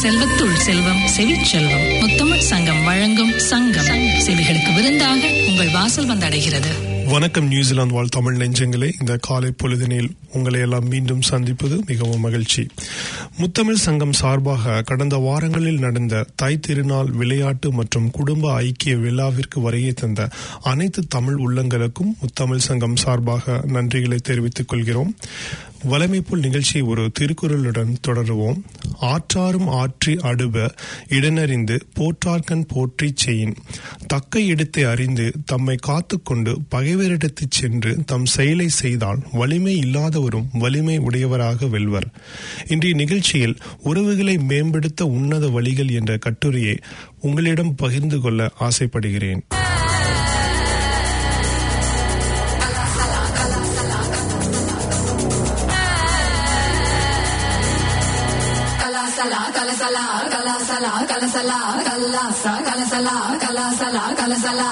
செல்வத்துள் செல்வம் செவிச்செல்வம் முத்தமிழ் சங்கம் வழங்கும் சங்கம் செவிகளுக்கு விருந்தாக உங்கள் வாசல் வந்தடைகிறது வணக்கம் நியூசிலாந்து வாழ் தமிழ் நெஞ்சங்களே இந்த காலை பொழுதினில் உங்களை எல்லாம் மீண்டும் சந்திப்பது மிகவும் மகிழ்ச்சி முத்தமிழ் சங்கம் சார்பாக கடந்த வாரங்களில் நடந்த தாய் திருநாள் விளையாட்டு மற்றும் குடும்ப ஐக்கிய விழாவிற்கு வருகை தந்த அனைத்து தமிழ் உள்ளங்களுக்கும் முத்தமிழ் சங்கம் சார்பாக நன்றிகளை தெரிவித்துக் கொள்கிறோம் வளமைப்புல் நிகழ்ச்சியை ஒரு திருக்குறளுடன் தொடருவோம் ஆற்றாரும் ஆற்றி அடுப இடனறிந்து போற்றார்கண் போற்றி செயின் தக்க இடத்தை அறிந்து தம்மை காத்துக்கொண்டு பகைவரிடத்துச் சென்று தம் செயலை செய்தால் வலிமை இல்லாதவரும் வலிமை உடையவராக வெல்வர் இன்றைய நிகழ்ச்சியில் உறவுகளை மேம்படுத்த உன்னத வழிகள் என்ற கட்டுரையை உங்களிடம் பகிர்ந்து கொள்ள ஆசைப்படுகிறேன் கலாசலா கலசலா கலாசலா கலசலா கல்லாசா கலசலா கலாசலா கலசலா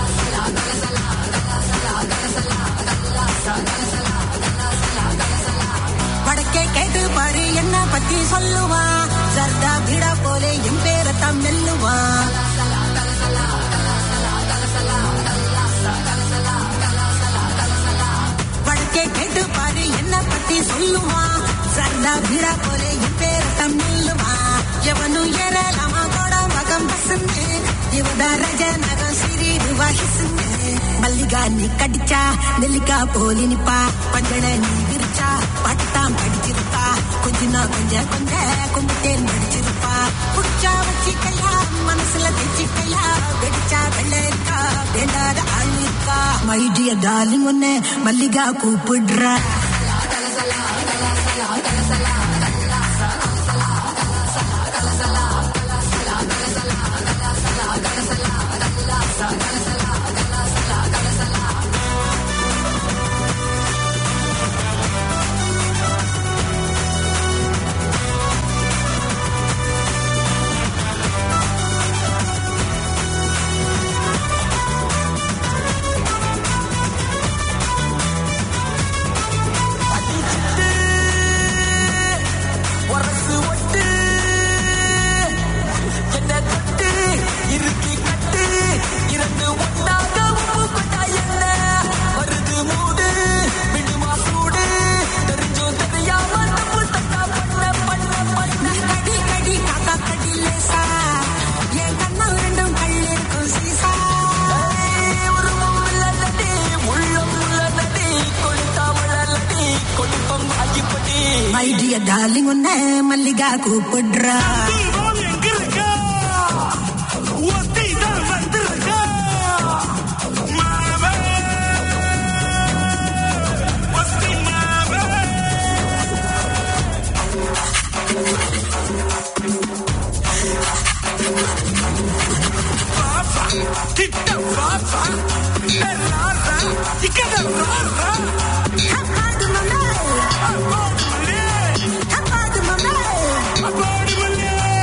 வடக்கே கேட்டு பாரு என்ன பத்தி சொல்லுவா சர்தா பீடா போலே என் பேரத்தான் மெல்லுவா வடக்கே கேட்டு பாரு என்ன பத்தி சொல்லுவா சர்தா பீடா போலே என் பேரத்தான் மெல்லுவா எவனும் ஏறலாமா கூட மகம் பசந்து இவதா ரஜ நகம் சிறிடுவா ஹிசுந்து மல்லிகா நீ கடிச்சா நெல்லிக்கா போலி நிப்பா பஞ்சட நீ விரிச்சா பட்டாம் படிச்சிருப்பா கொஞ்சனா கொஞ்ச கொஞ்ச கும்பிட்டேன் நடிச்சிருப்பா புடிச்சா வச்சிக்கையா மனசுல தைச்சிக்கையா வெடிச்சா வெள்ளரிக்கா வேண்டாத ஆள் இருக்கா மைடிய டார்லிங் ஒன்னு மல்லிகா கூப்பிடுறா உரசு ஒட்டு என்ன தொட்டு இறுக்கி கட்டு இரண்டு ஒன்றாக உப்பு கொண்டா என்ன வருது மூடு விடுமா சூடு தெரிஞ்சும் தெரியாம தப்பு தட்டா பண்ண பண்ண பண்ண கடி கடி காக்கா கடி லேசா என் கண்ணா ரெண்டும் கள்ளிருக்கும் சீசா ஏய், ஒரு முள்ளடி உள்ளம் உள்ளடி கொளுத்தா மலர்லடி கொழுப்பம் ஆகிப்படி மைடிய டார்லிங் ஒன்னு மல்லிகா கூப்பிடுறா Hapadu mamma, hapadu mamma.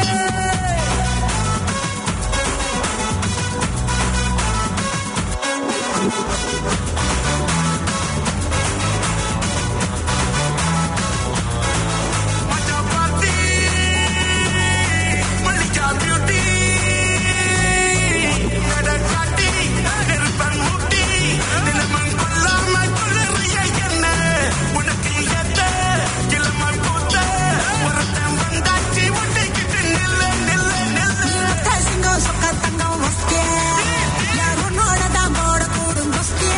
ஒத்த சிங்கம் சொக்க தங்கம் வஸ்திய. யார் உன்னோட தான் போட கூடும் குஸ்திய.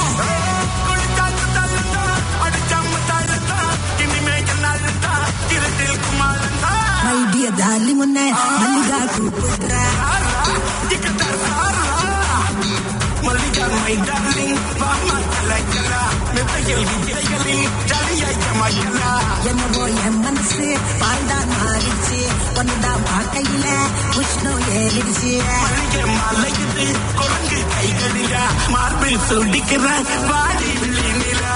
My dear darling உன்னை மல்லிகா கூப்பிடுறா. என்னவோ என் மனசு பால்தான் மாறிடுச்சு ஒன்னுதான் பார்க்கையில உஷ்ணம் ஏறிடுச்சு மார்பில் சுடிக்கிற வாடி நிலா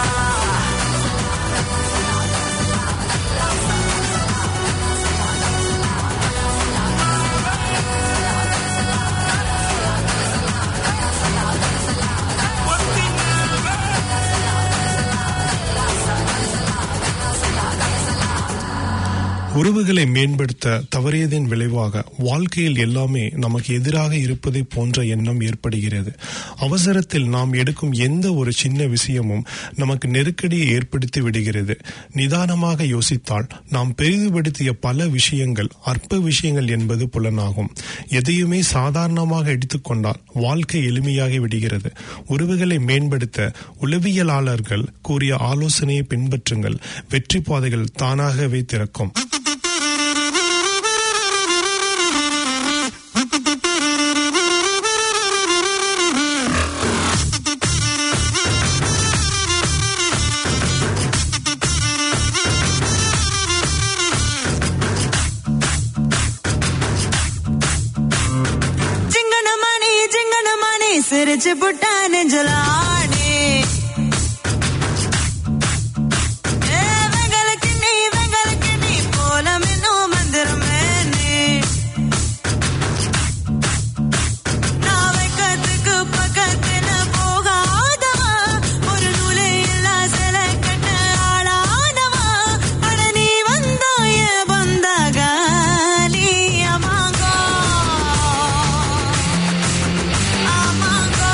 உறவுகளை மேம்படுத்த தவறியதன் விளைவாக வாழ்க்கையில் எல்லாமே நமக்கு எதிராக இருப்பதை போன்ற எண்ணம் ஏற்படுகிறது அவசரத்தில் நாம் எடுக்கும் எந்த ஒரு சின்ன விஷயமும் நமக்கு நெருக்கடியை ஏற்படுத்தி விடுகிறது நிதானமாக யோசித்தால் நாம் பெரிதுபடுத்திய பல விஷயங்கள் அற்ப விஷயங்கள் என்பது புலனாகும் எதையுமே சாதாரணமாக எடுத்துக்கொண்டால் வாழ்க்கை எளிமையாகி விடுகிறது உறவுகளை மேம்படுத்த உளவியலாளர்கள் கூறிய ஆலோசனையை பின்பற்றுங்கள் வெற்றி பாதைகள் தானாகவே திறக்கும் ஜிங்கன மணி ஜிங்கன மணி சிரிச்சு புட்டா நெஞ்சலாடி ஏ, வெங்கலக்கு நீ வெங்கலக்கு நீ போலம் இன்னும் மந்திரமே நீ நான் வைக்கத்துக்கு பக்கத்துல போகாதவா ஒரு நூலே இல்லா சில கட்ட ஆளாதவா அட நீ வந்தாய வந்தாக நீ அமாங்கோ அமாங்கோ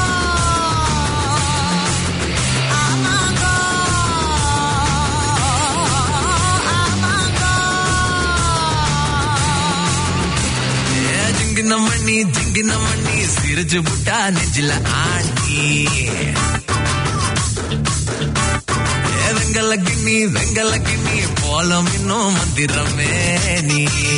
அமாங்கோ அமாங்கோ ஏ, ஜிங்கின மண்ணி ஜிங்கின மண்ணி சிரிச்சு புட்டா நெஞ்சில ஆண்டி ஏ, வெங்கல கிண்ணி வெங்கல கிண்ணி போலம் இன்னும் மந்திரமே நீ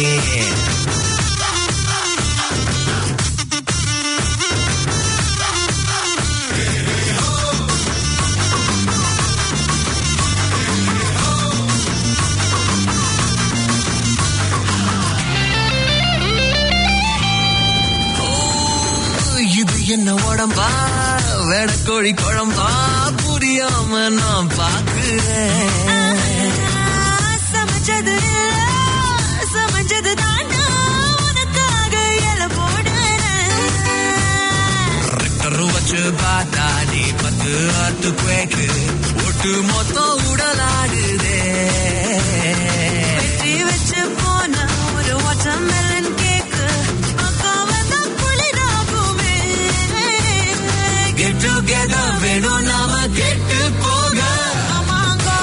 இது என்ன உடம்பா வெடக்கோழி குழம்பா புரியாம நான் பாக்குறேன் சமைச்சது இல்ல, சமைச்சது தாண்டா உனக்காக இலை போடுறேன். ரெக்கரு வச்சு பார்த்தா நீ பத்து ஆட்டு குவேக்கு ஒட்டு மொத்தம் உடலாடுதே வெட்டி வச்சு போன ஒரு watermelon cake, அக்கா வந்தா குளிராகுமே. கெட் டுகெதர் வேணும் நாம கெட்டு போக ஆமாங்கோ.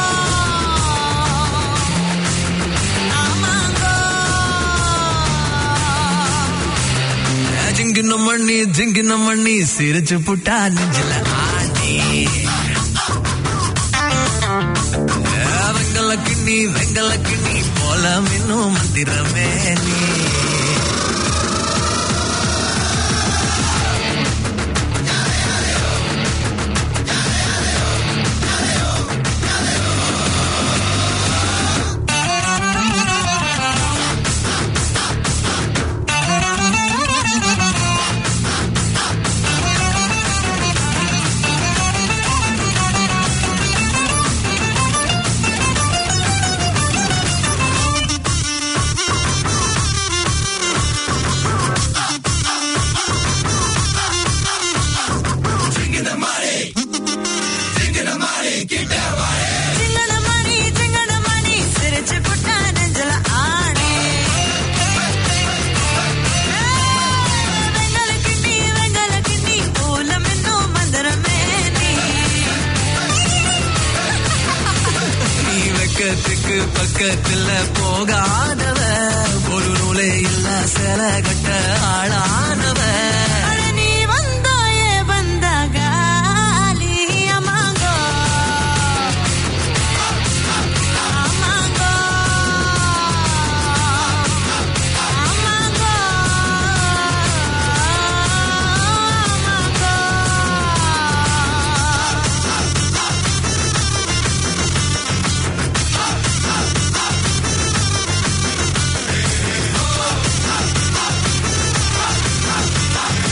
ஆமாங்கோ. ஜிங்கின மண்ணி ஜிங்கின மண்ணி சிரிச்சு புட்டா நெஞ்சில ஆண்டி ஏ, வெங்கல கிண்ணி வெங்கல கிண்ணி போல இன்னும் மந்திரமே நீ சிங்கன மணி, சிங்கன மணி, சிரிச்சு புட்டா நெஞ்சில ஆணி. வெங்கலக்கு நீ, வெங்கலக்கு நீ, ஊலம் இன்னும் மந்திரமே நீ. நீ வெக்கத்துக்கு பக்கத்துல போகாதவ ஒரு நூலே இல்ல சில கட்ட ஆளானவ அட நீ வந்தாயே வந்தாக ஆலி அமாங்கோ. அமாங்கோ. அமாங்கோ. அமாங்கோ. ஏ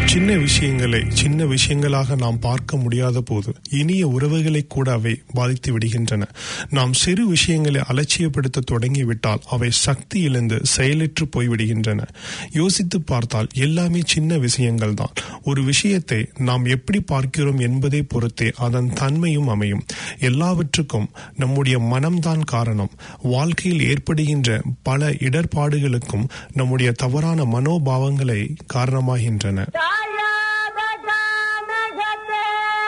சின்ன விஷயங்களை சின்ன விஷயங்களாக நாம் பார்க்க முடியாத போது இனிய உறவுகளை கூட அவை பாதித்து விடுகின்றன நாம் சிறு விஷயங்களை அலட்சியப்படுத்த தொடங்கிவிட்டால் அவை சக்தி இழந்து செயலற்று போய்விடுகின்றன யோசித்து பார்த்தால் எல்லாமே சின்ன விஷயங்கள் தான் ஒரு விஷயத்தை நாம் எப்படி பார்க்கிறோம் என்பதை பொறுத்தே அதன் தன்மையும் அமையும் எல்லாவற்றுக்கும் நம்முடைய மனம்தான் காரணம் வாழ்க்கையில் ஏற்படுகின்ற பல இடர்பாடுகளுக்கும் நம்முடைய தவறான மனோபாவங்களை காரணமாகின்றன தாயாத ஜானகத்தே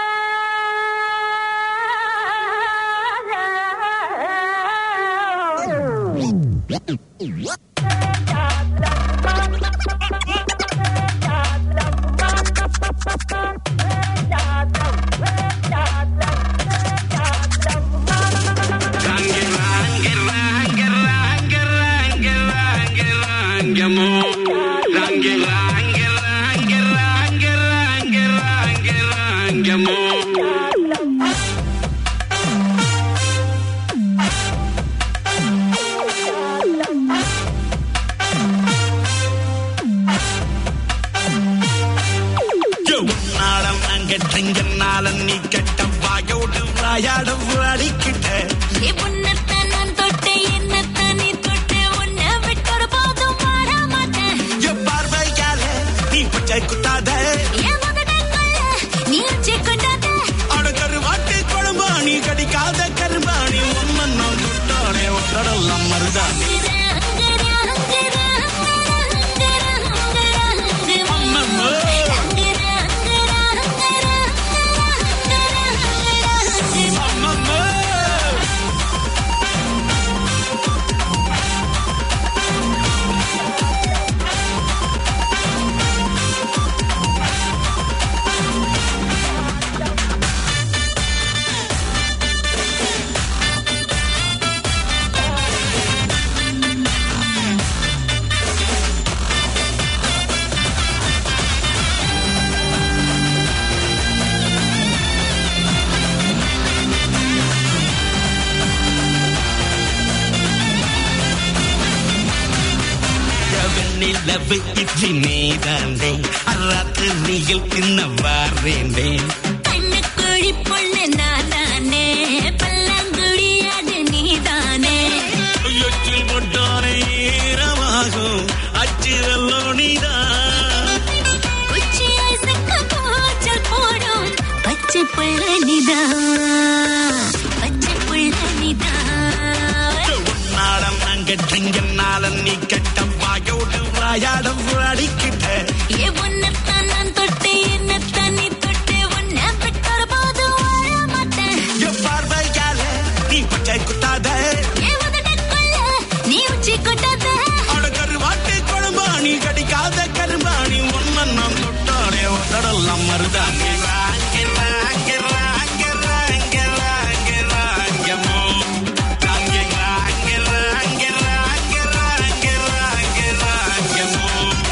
உன்னாலம் அங்க திங்கனால நீ கெட்ட வாயோடு வாயாட வாடிக்கிட்ட உன்னத்தான் நான் தொட்டேன் என்னத்தான் நீ தொட்ட உன்னை விட்டொரு போதும் வாழ மாட்டேன் என் பார்வையால நீ பச்சை குத்தாத என் முதடங்கள்ல நீ வச்சு கொண்டாத அட கருவாட்டு குழம்பா நீ கடிக்காத கரும்பாணி உம்மன் நான் தொட்டானே உடலாம் மருதானி அம்மம்மா. அம்மம்மா. நிலவு இட்லி நீதாண்டே அராத்திரியில் பின்ன வாரேண்டே கண்ணுக்குழி பொண்ணு நானே பல்லாங்குழியாடு நீதானே எச்சில் போட்டானே ஈரமாகும் அச்சிரல்லோ நீதான் உச்சி ஐசுக்கு கூச்சல் போடும் பச்சை புள்ள நீதான் பச்சை புள்ள நீதான் உன்னாடம் அங்க திங்கனால நீ கெட்ட வாயோடு வாயாட வாடிக்கிட்ட ஏ உன்னைத்தான் நான் தொட்டேன் என்னத்தான் நீ தொட்டு உன்னை விட்டொரு போதும் வாழ மாட்டேன் என் பார்வையால நீ பச்சை குத்தாத ஏ உதட்டுக்குள்ள நீ உச்சி கொட்டாத அட கருவாட்டு குழம்பா நீ கடிக்காத கரும்பாணி ஒன்ன நான் தொட்டானே உடலாம் மருதானி ராங்க ராங்க ராங்க ராங்க ராங்க ராங்கமோ ராங்க ராங்க ராங்க ராங்க ராங்க ராங்க ராங்கமோ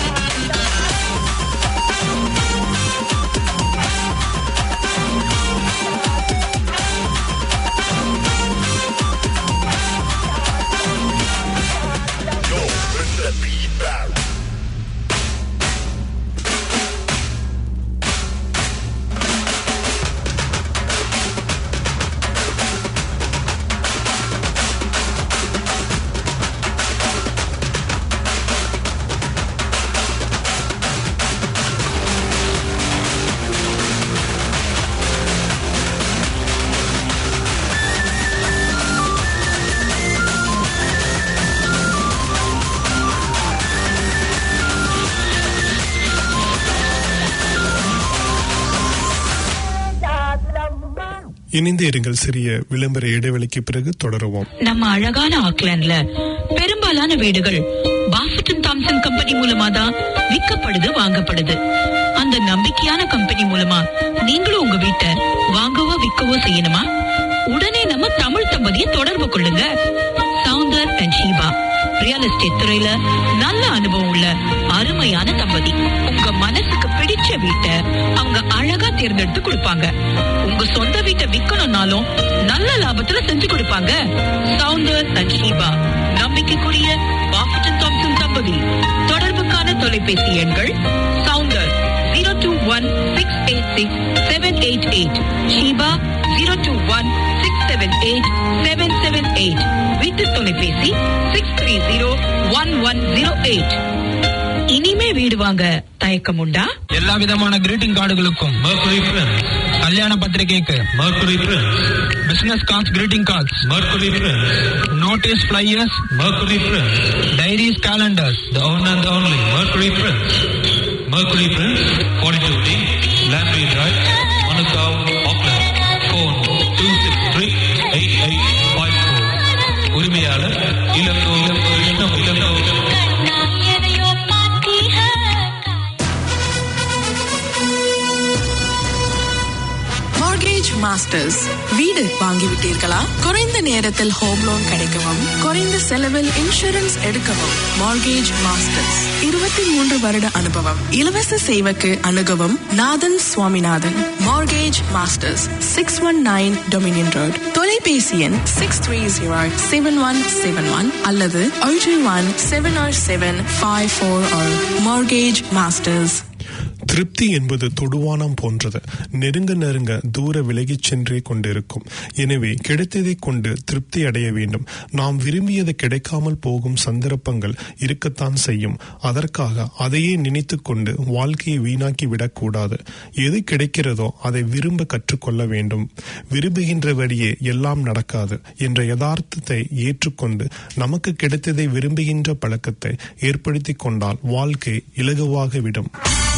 இணைந்து இருங்கள் சிறிய விளம்பர இடைவெளிக்கு பிறகு தொடருவோம் நம்ம அழகான ஆக்லாண்ட்ல பெரும்பாலான வீடுகள் பாஃபட்டன் தாம்சன் கம்பெனி மூலமா தான் விற்கப்படுது வாங்கப்படுது அந்த நம்பிக்கையான கம்பெனி மூலமா நீங்களும் உங்க வீட்டை வாங்கவோ விற்கவோ செய்யணுமா உடனே நம்ம தமிழ் தம்பதியை தொடர்பு கொள்ளுங்க Soundar and Sheeba real estate துறையில நல்ல அனுபவம் உள்ள அருமையான தம்பதி உங்க மனசுக்கு பிடிச்ச வீட்டை அவங்க அழகா தேர்ந்தெடுத்து கொடுப்பாங்க உங்க சொந்த வீட்டை விக்கணும்னாலும் நல்ல லாபத்துல செஞ்சு கொடுப்பாங்க சவுந்தர் அண்ட் ஷீபா நம்பிக்கைக்குரிய பாஃபட்டன் தாம்சன் தம்பதி தொடர்புக்கான தொலைபேசி எண்கள் Soundar zero two one six eight six seven eight eight Sheeba zero two one six seven eight seven seven eight வீட்டு தொலைபேசி six three zero one one zero eight இனிமே வீடு வாங்க தயக்கம் உண்டா எல்லா விதமான கிரீட்டிங் கார்டுகளுக்கும் Mercury Prince. கல்யாண பத்திரிகைக்கு Mercury Prince. Business cards greeting cards Mercury Prince. Notice flyers Mercury Prince. Diaries calendars The one and the only Mercury Prince. Mercury Prince, 42D, Landry Drive, Manukau, Auckland. Phone 263-8854. உரிமையாளர் இளங்கோ இளங்கோ இளங்கோ இளங்கோ எதையோ பாத்தி है mortgage masters வீடு வாங்கிவிட்டீர்களா குறைந்த நேரத்தில் home loan கிடைக்கவும் குறைந்த செலவில் இன்சூரன்ஸ் எடுக்கவும் மார்கேஜ் மாஸ்டர்ஸ் இருபத்தி மூன்று வருட அனுபவம் இலவச சேவைக்கு அணுகவும் Nathan Swaminathan mortgage masters six one nine dominion road தொலைபேசி எண் six three zero seven one seven one அல்லது ஒன்று one seven or seven five four mortgage masters திருப்தி என்பது தொடுவானம் போன்றது நெருங்க நெருங்க தூர விலகிச் சென்றே கொண்டிருக்கும் எனவே கிடைத்ததை கொண்டு திருப்தி அடைய வேண்டும் நாம் விரும்பியது கிடைக்காமல் போகும் சந்தர்ப்பங்கள் இருக்கத்தான் செய்யும் அதற்காக அதையே நினைத்துக் கொண்டு வாழ்க்கையை வீணாக்கி விடக்கூடாது எது கிடைக்கிறதோ அதை விரும்ப கற்றுக்கொள்ள வேண்டும் விரும்புகின்றபடியே எல்லாம் நடக்காது என்ற யதார்த்தத்தை ஏற்றுக்கொண்டு நமக்கு கிடைத்ததை விரும்புகின்ற பழக்கத்தை ஏற்படுத்திக் கொண்டால் வாழ்க்கை இலகுவாக விடும்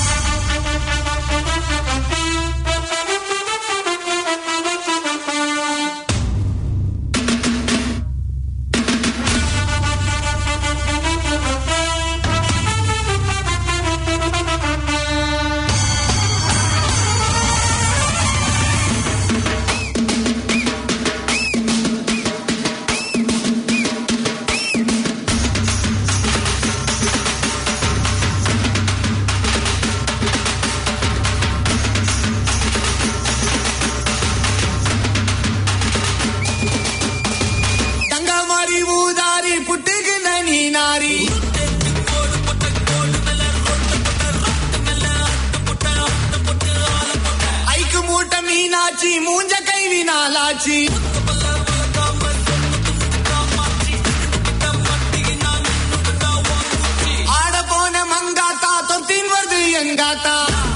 தங்க மாதிரி ஊதாரி புட்டுக்கு நனி நாரி ஐக்கு மூட்டை மீனாச்சி மூஞ்ச கைவி நாளாச்சி ஆட போன மங்காத்தா தொத்தின் வருது எங்காத்தா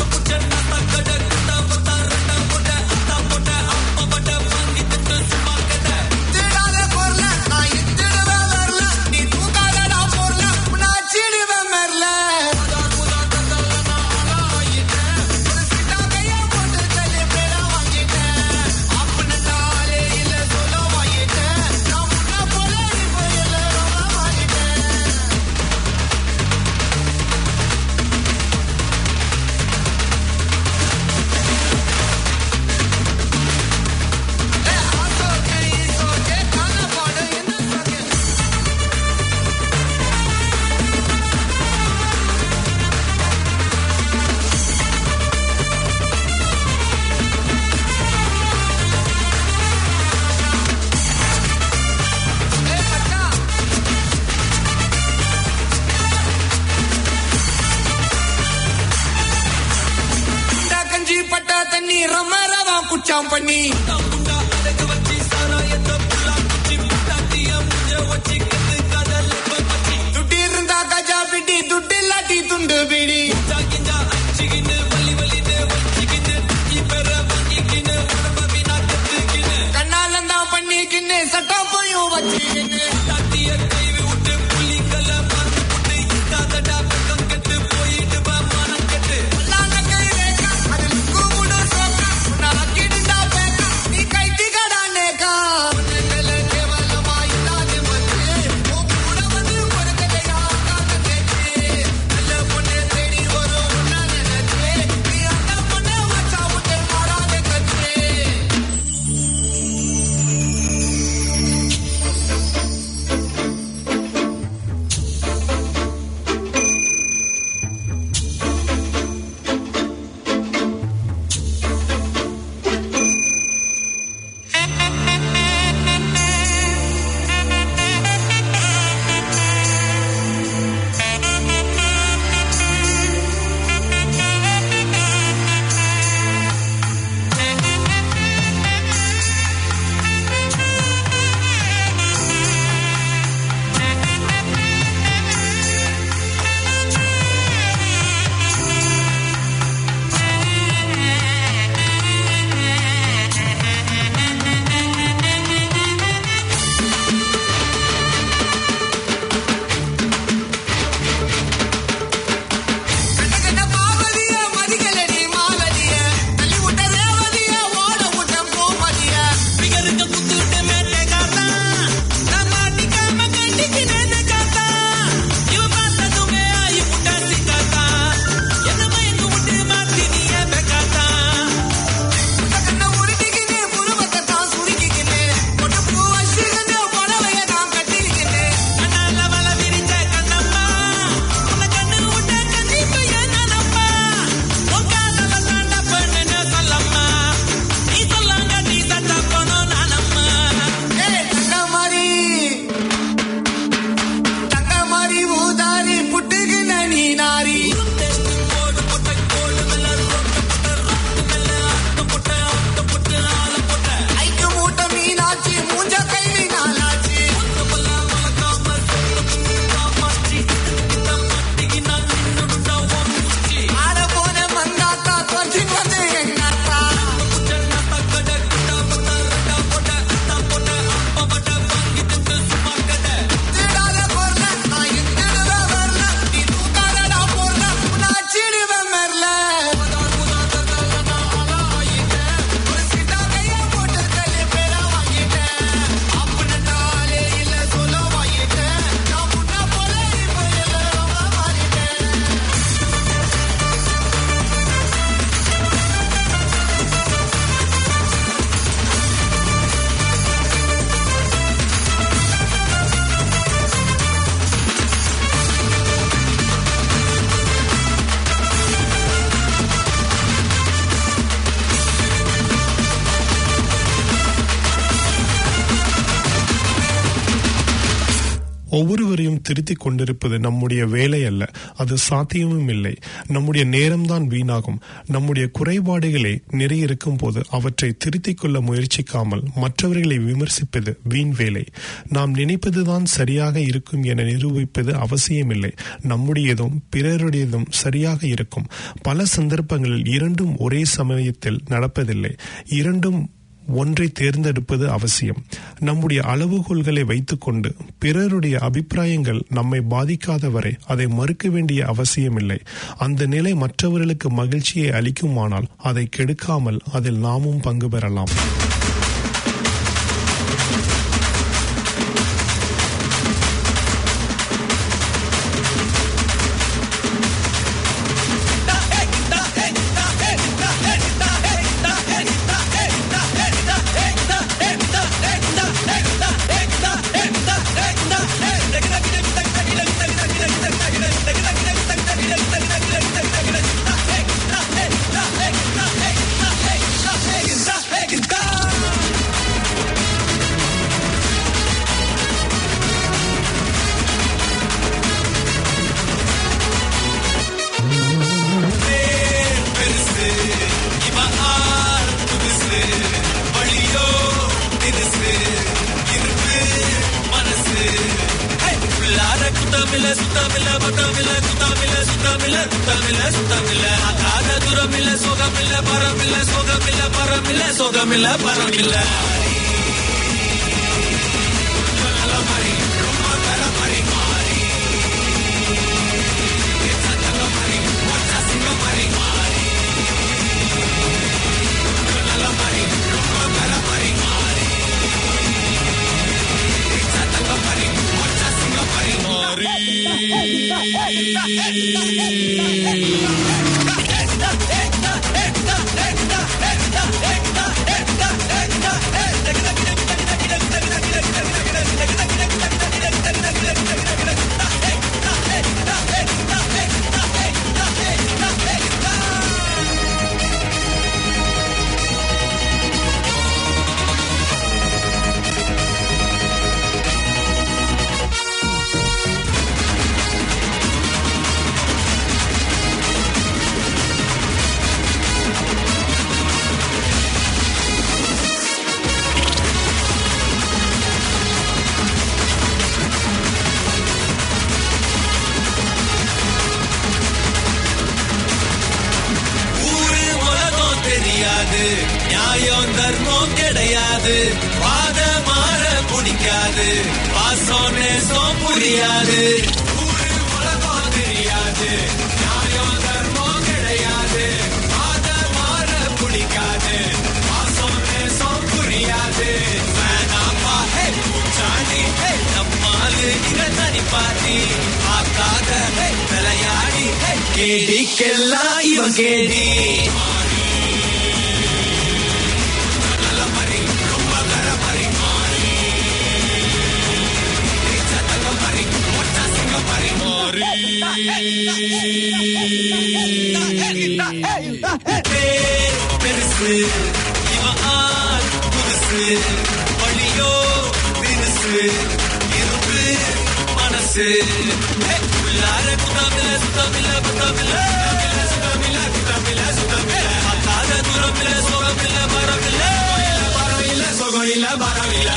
திருடாத பொருள, நான் இத்திடுவேன் வரல. நீ தூக்காதடா பொருள, உன்னை அச்சிடுவேன் மெல்ல. ஒரு சிட்டா கையா போட்டு celebrate ஆ வாங்கிட்டேன். அப்படின்னா ஆளே இல்ல சொல்ல வாங்கிட்டேன். நான் முன்ன போல இப்ப இல்ல ரொம்ப வாங்கிட்டேன். குண்டா கஞ்சி பட்டா தண்ணி ரம ரவா குச்சாம் பண்ணி துட்டி இருந்தா கஜா பிடி துட்டு இல்லாட்டி துண்டு பிடி கண்ணாலந்தான் பண்ணிக்கின்னு சட்டா போயும் வச்சுக்கின்னு பல்லான கை ரேகா, அதில் கூமுடு சோக்கா, உன்னை ஆக்கிடுண்டா பேக்கா, நீ கைட்டி கடானேக்கா. உன்னை மேல கேவலமா இல்லாது மச்சு, உன் கூட வந்து பொறுக்கதையா காத்து தேச்சு. நல்ல பொண்ணு தேடி ஒவ்வொருவரையும் திருத்திக் கொண்டிருப்பது நம்முடைய வேலை அல்ல அது சாத்தியமும் இல்லை நம்முடைய நேரம்தான் வீணாகும் நம்முடைய குறைபாடுகளே நிறைய இருக்கும் போது அவற்றை திருத்திக் கொள்ள முயற்சிக்காமல் மற்றவர்களை விமர்சிப்பது வீண் வேலை நாம் நினைப்பதுதான் சரியாக இருக்கும் என நிரூபிப்பது அவசியமில்லை நம்முடையதும் பிறருடையதும் சரியாக இருக்கும் பல சந்தர்ப்பங்களில் இரண்டும் ஒரே சமயத்தில் நடப்பதில்லை இரண்டும் ஒன்றை தேர்ந்தெடுப்பது அவசியம் நம்முடைய அளவுகோல்களை வைத்துக்கொண்டு பிறருடைய அபிப்பிராயங்கள் நம்மை பாதிக்காத வரை அதை மறுக்க வேண்டிய அவசியமில்லை அந்த நிலை மற்றவர்களுக்கு மகிழ்ச்சியை அளிக்குமானால் அதை கெடுக்காமல் அதில் நாமும் பங்கு பெறலாம் பெருசு இவன் ஆள் புதுசு வழியோ தினுசு இருப்பு மனசு உள்ளார குத்தமில்ல சுத்தமில்ல பட்டமில்ல குத்தமில்ல சுத்தமில்ல குத்தமில்ல சுத்தமில்ல அகாத தூரமில்ல சோகமில்ல பரமில்ல சோகமில்ல பரமில்ல சோகமில்ல பரமில்ல ஊரு உலகம் தெரியாது நியாயம் தர்மம் கிடையாது வாத மாற பிடிக்காது பாசம் நேசம் புரியாது ஊரு உலகம் தெரியாது நியாயம் தர்மம் கிடையாது வாத மாற பிடிக்காது பாசம் நேசம் புரியாது வேணாப்பா ஹே பூச்சாண்டி ஹே நம்மாலு இங்க தனி பாட்டி பார்க்காத ஹே விளையாடி ஹே கேடிக்கெல்லாம் இவன் கேடி பேர் பெருசு இவன் ஆள் புதுசு வழியோ தினுசு இருப்பு மனசு ஹே, உள்ளார குத்தமில்ல சுத்தமில்ல புத்தமில்ல சுத்தமில்ல குத்தமில்ல சுத்தமில்ல அக்காத தூரமில்ல சுகமில்ல பரமில்ல பரம் இல்ல சுகம் இல்ல பரம் இல்ல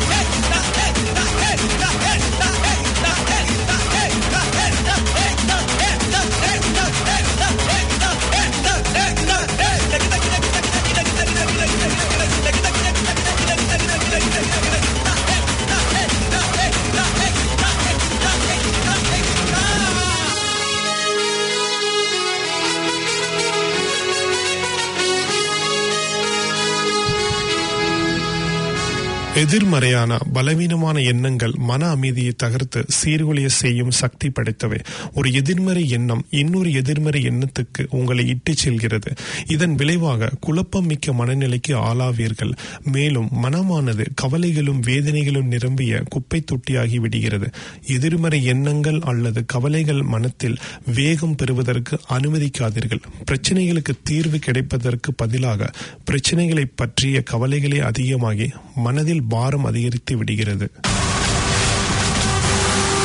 எதிர்மறையான பலவீனமான எண்ணங்கள் மன அமைதியை தகர்த்து சீர்குலைய செய்யும் சக்தி படைத்தவை ஒரு எதிர்மறை எண்ணம் இன்னொரு எதிர்மறை எண்ணத்துக்கு உங்களை இட்டுச் செல்கிறது இதன் விளைவாக குழப்பம் மிக்க மனநிலைக்கு ஆளாவீர்கள் மேலும் மனமானது கவலைகளும் வேதனைகளும் நிரம்பிய குப்பை தொட்டியாகி விடுகிறது எதிர்மறை எண்ணங்கள் அல்லது கவலைகள் மனத்தில் வேகம் பெறுவதற்கு அனுமதிக்காதீர்கள் பிரச்சனைகளுக்கு தீர்வு கிடைப்பதற்கு பதிலாக பிரச்சனைகளை பற்றிய கவலைகளே அதிகமாகி மனதில் பாரம் அதிகரித்து விடுகிறது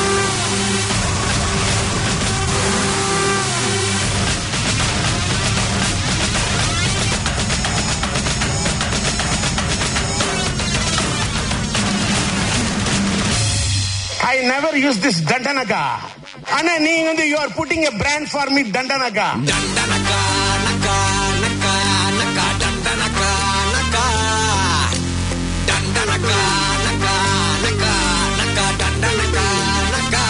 நெவர் யூஸ் திஸ் தண்டனகா ஆனா நீங்க வந்து you are putting a brand for me தண்டனகா டண்டனக்கா நக்கா நக்கா நக்கா டண்டனக்கா நக்கா டண்டனக்கா நக்கா நக்கா நக்கா டண்டனக்கா நக்கா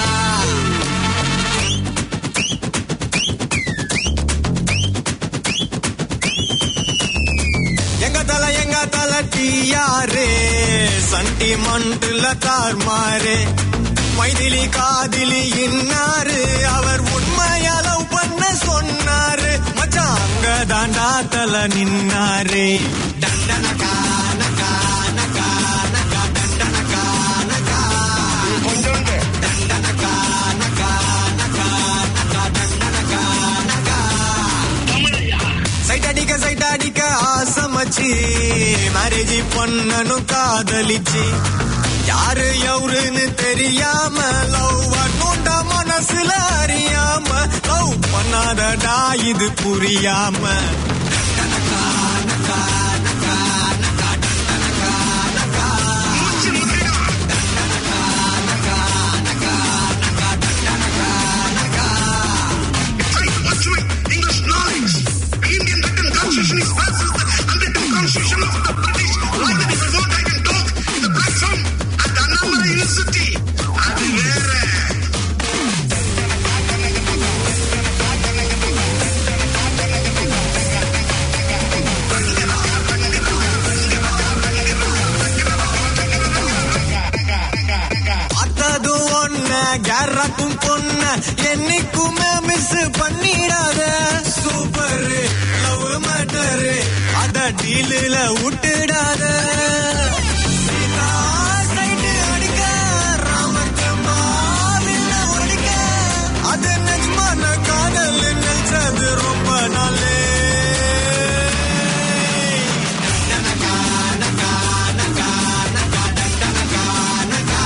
எங்க தல எங்க தல டியாரே சண்டி மண்டுல தார்மாரே மைதிலி காதிலி இன்னாரு அவர் உண்மையா லவ் பண்ண சொன்னாரு மச்சான் அங்க தாண்டா தல நின்னாரு டண்டனக்கா நக்கா நக்கா நக்கா டண்டனக்கா நக்கா கொஞ்சோண்டு டண்டனக்கா நக்கா நக்கா நக்கா டண்டனக்கா நக்கா சைட் அடிக்க சைட் அடிக்க ஆசமச்சு மேரேஜ் பண்ணனும் காதலிச்சு யாரு எவருன்னு தெரியாம லவ் நோண்ட மனசுல அறியாம லவ் பண்ணாதடா இது புரியாம டண்டனக்கா, நக்கா, நக்கா, நக்கா, டண்டனக்கா, நக்கா. டண்டனக்கா, நக்கா, நக்கா, நக்கா, டண்டனக்கா, நக்கா. English knowledge. The Indian written constitution is versus the unwritten constitution of the British. Like that, if I want, I can talk in the platform at the Annamala University. அது வேற பார்த்தது ஒன்ன கேரக்கும் பொண்ண என்னைக்குமே மிஸ் பண்ணிடாத சூப்பர் லவ் மேட்டர் அத டீலில் விட்டுடாத Sita side அடிக்க, ராமக்கு மாவில்ல ஒடிக்க. அது நிஜமான காதல் நினைச்சது ரொம்ப நாளே நக்கா, நக்கா, நக்கா, நக்கா, டண்டனக்கா, நக்கா.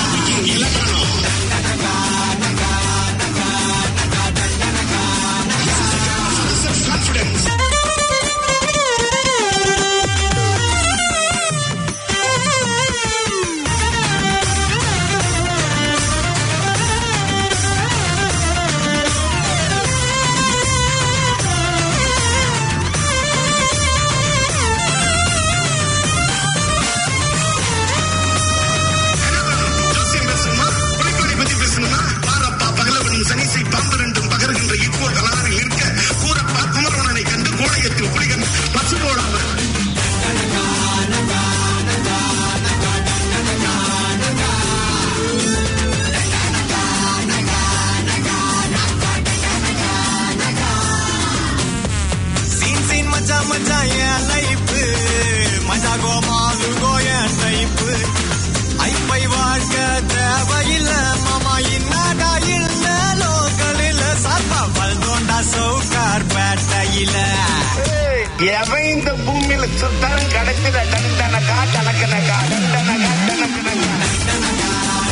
ஜோசியம் பேசணுமா புலிக்கொடி பத்தி பேசணுமா பாரப்பா பகலவனும் சனிசை பாம்பு ரெண்டும் பகருகின்ற ஈக்குவல் கலாரில் இருக்க கூரப்பா குமரவனனை கண்டு கோடையத்தில் புலிகன் பசு போடாமல் சீன் சீன் மச்சா மச்சா என் லைஃப் மஜா கோ மாலு கோ என் டைப் ஐப்பை வாழ்க்க தேவையில்ல மாமா இன்னாடா இல்ல லோக்கலில் சாப்பா வல்தோண்டா சவுக்கார் பேட்டையில எவன் இந்த பூமியில சுத்தாலும் கிடைச்சிட டண்டனக்கா டனக்கனக்கா டண்டனக்கா டனக்கனக்கா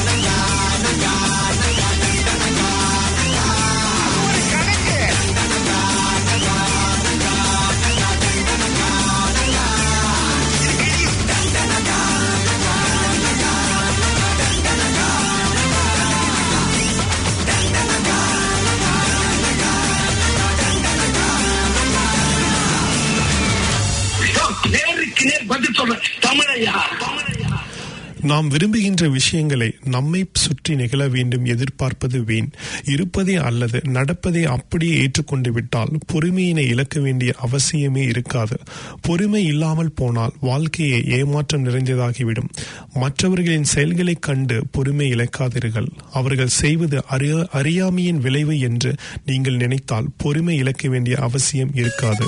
நேருக்கு நேர் பதில் சொல்ற தமிழையா நாம் விரும்புகின்ற விஷயங்களை நம்மை சுற்றி நிகழ வேண்டும் எதிர்பார்ப்பது வீண் இருப்பதே அல்லது நடப்பதை அப்படியே ஏற்றுக்கொண்டு விட்டால் பொறுமையினை இழக்க வேண்டிய அவசியமே இருக்காது பொறுமை இல்லாமல் போனால் வாழ்க்கையை ஏமாற்றம் நிறைந்ததாகிவிடும் மற்றவர்களின் செயல்களைக் கண்டு பொறுமை இழக்காதீர்கள் அவர்கள் செய்வது அறியா- அறியாமையின் விளைவு என்று நீங்கள் நினைத்தால் பொறுமை இழக்க வேண்டிய அவசியம் இருக்காது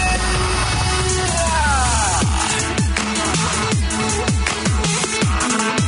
Like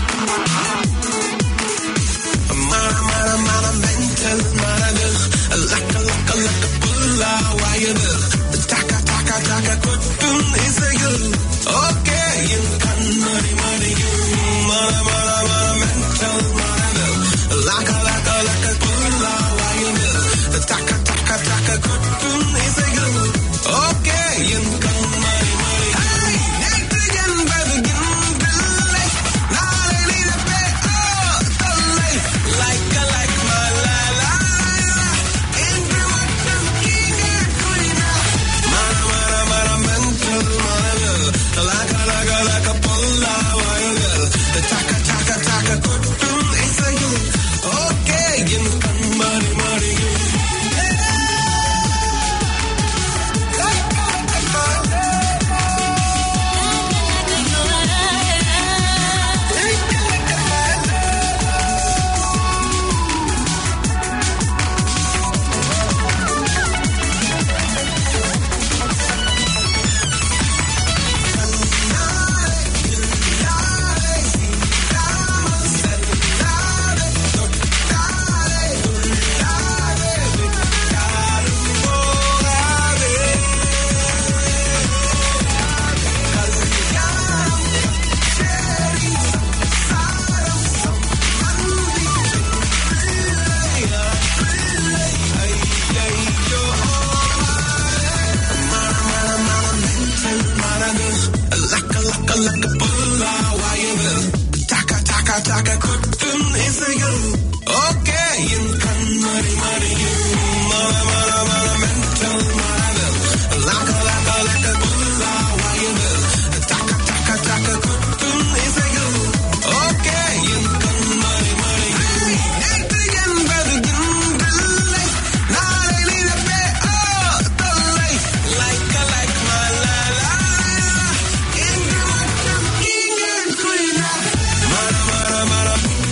like a pulla wire. Taka taka taka கொட்டும் இசைகள் ஓகே என் கண்மணி மணியும் மர மர மர மென்டல் மரதல் லாக்க லாக்க லாக்க புல்லா வயது taka taka taka கொட்டும் இசைகள் ஓகே என் கண்மணி மணியும் நேற்று என்பது இன்றில்லை நாளை நினைப்பே ஓ தொல்லை லைக்க லைக் மலலா இன்று மட்டும் நீங்கள் குயிலா மர மர மர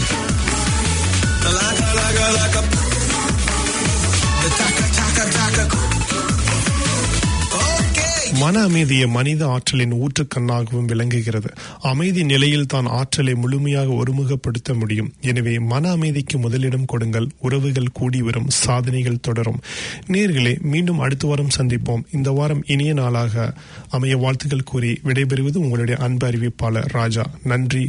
Laka, laka, laka. The taka, taka, taka. Okay. மன அமைதியை மனித ஆற்றலின் ஊற்றுக்கண்ணாகவும் விளங்குகிறது அமைதி நிலையில் தான் ஆற்றலை முழுமையாக ஒருமுகப்படுத்த முடியும் எனவே மன அமைதிக்கு முதலிடம் கொடுங்கள் உறவுகள் கூடி வரும் சாதனைகள் தொடரும் நேர்களே மீண்டும் அடுத்த வாரம் சந்திப்போம் இந்த வாரம் இனிய நாளாக அமைய வாழ்த்துக்கள் கூறி விடைபெறுவது உங்களுடைய அன்பு அறிவிப்பாளர் ராஜா நன்றி